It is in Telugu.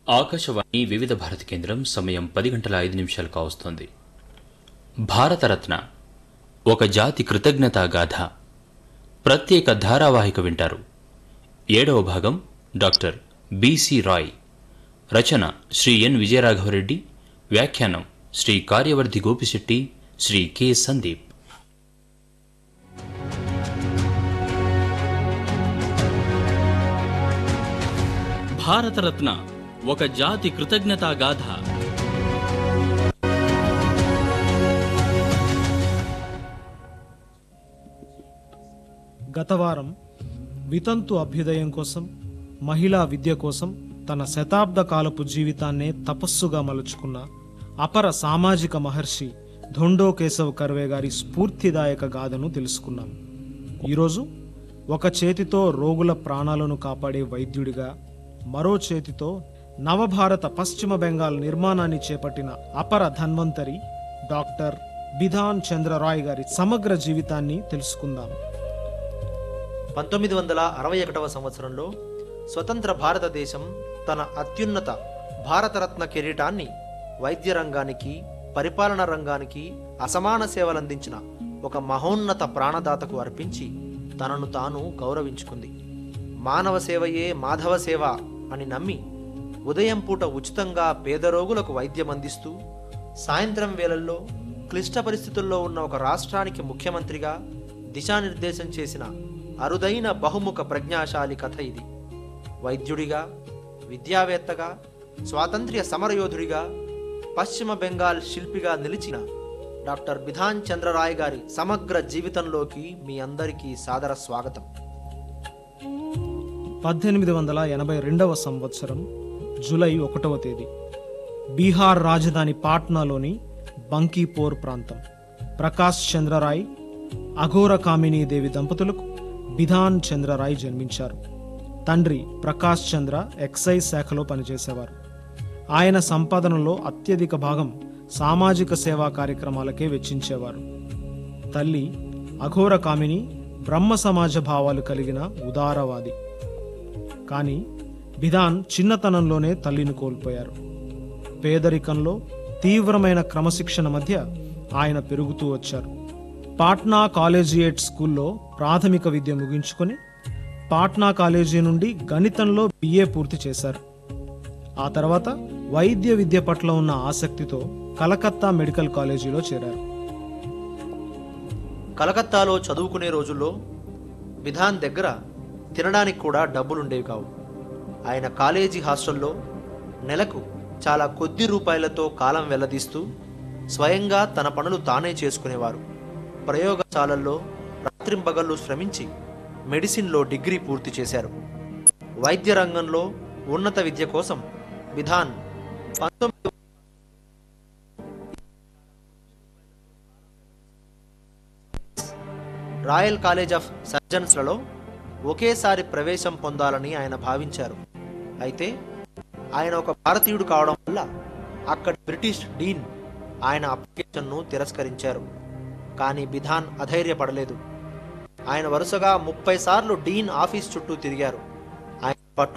ఆకాశవాణి వివిధ భారతి కేంద్రం సమయం పది గంటల ఐదు నిమిషాలు కావస్తోంది భారతరత్న ఒక జాతి కృతజ్ఞతా గాథ ప్రత్యేక ధారావాహిక వింటారు ఏడవ భాగం డాక్టర్ బిసి రాయ్ రచన శ్రీ ఎన్ విజయరాఘవరెడ్డి వ్యాఖ్యానం శ్రీ కార్యవర్ధి గోపిశెట్టి శ్రీ కె సందీప్ భారతరత్న ఒక జాతి కృతజ్ఞతా గాథ గత వారం వితంతు అభ్యుదయం కోసం మహిళా విద్య కోసం తన శతాబ్ద కాలపు జీవితాన్నే తపస్సుగా మలుచుకున్న అపర సామాజిక మహర్షి ధొండో కేశవ్ కర్వే గారి స్ఫూర్తిదాయక గాథను తెలుసుకున్నాం ఈరోజు ఒక చేతితో రోగుల ప్రాణాలను కాపాడే వైద్యుడిగా మరో చేతితో నవభారత పశ్చిమ బెంగాల్ నిర్మాణాన్ని చేపట్టిన అపర ధన్వంతరి డాక్టర్ బిధాన్ చంద్ర రాయ్ గారి సమగ్ర జీవితాన్ని తెలుసుకుందాం పంతొమ్మిది వందల అరవై ఒకటవ సంవత్సరంలో స్వతంత్ర భారతదేశం తన అత్యున్నత భారతరత్న కిరీటాన్ని వైద్య రంగానికి పరిపాలన రంగానికి అసమాన సేవలందించిన ఒక మహోన్నత ప్రాణదాతకు అర్పించి తనను తాను గౌరవించుకుంది మానవ సేవయే మాధవ సేవ అని నమ్మి ఉదయం పూట ఉచితంగా పేద రోగులకు వైద్యం అందిస్తూ సాయంత్రం వేళల్లో క్లిష్ట పరిస్థితుల్లో ఉన్న ఒక రాష్ట్రానికి ముఖ్యమంత్రిగా దిశానిర్దేశం చేసిన అరుదైన బహుముఖ ప్రజ్ఞాశాలి కథ ఇది వైద్యుడిగా విద్యావేత్తగా స్వాతంత్ర్య సమరయోధుడిగా పశ్చిమ బెంగాల్ శిల్పిగా నిలిచిన డాక్టర్ బిధాన్ చంద్రరాయ్ గారి సమగ్ర జీవితంలోకి మీ అందరికీ సాదర స్వాగతం పద్దెనిమిది వందల ఎనభై రెండవ సంవత్సరం జూలై ఒకటవ తేదీ బీహార్ రాజధాని పాట్నాలోని బంకీపోర్ ప్రాంతం ప్రకాష్ చంద్రరాయ్ అఘోర కామినీదేవి దంపతులకు బిధాన్ చంద్రరాయ్ జన్మించారు తండ్రి ప్రకాష్ చంద్ర ఎక్సైజ్ శాఖలో పనిచేసేవారు ఆయన సంపాదనలో అత్యధిక భాగం సామాజిక సేవా కార్యక్రమాలకే వెచ్చించేవారు తల్లి అఘోర కామిని బ్రహ్మ సమాజ భావాలు కలిగిన ఉదారవాది కానీ బిధాన్ చిన్నతనంలోనే తల్లిని కోల్పోయారు పేదరికంలో తీవ్రమైన క్రమశిక్షణ మధ్య ఆయన పెరుగుతూ వచ్చారు పాట్నా కాలేజియేట్ స్కూల్లో ప్రాథమిక విద్య ముగించుకొని పాట్నా కాలేజీ నుండి గణితంలో బిఏ పూర్తి చేశారు ఆ తర్వాత వైద్య విద్య పట్ల ఉన్న ఆసక్తితో కలకత్తా మెడికల్ కాలేజీలో చేరారు కలకత్తాలో చదువుకునే రోజుల్లో విధాన్ దగ్గర తినడానికి కూడా డబ్బులుండేవి కావు ఆయన కాలేజీ హాస్టల్లో నెలకు చాలా కొద్ది రూపాయలతో కాలం వెల్లదీస్తూ స్వయంగా తన పనులు తానే చేసుకునేవారు ప్రయోగశాలల్లో రాత్రింబగళ్ళు శ్రమించి మెడిసిన్లో డిగ్రీ పూర్తి చేశారు వైద్య రంగంలో ఉన్నత విద్య కోసం విధాన్ పంతొమ్మిది రాయల్ కాలేజ్ ఆఫ్ సర్జన్స్లలో ఒకేసారి ప్రవేశం పొందాలని ఆయన భావించారు అయితే ఆయన ఒక భారతీయుడు కావడం వల్ల అక్కడి బ్రిటిష్ డీన్ ఆయన అప్లికేషన్ను తిరస్కరించారు కానీ బిధాన్ అధైర్యపడలేదు ఆయన వరుసగా ముప్పై సార్లు డీన్ ఆఫీస్ చుట్టూ తిరిగారు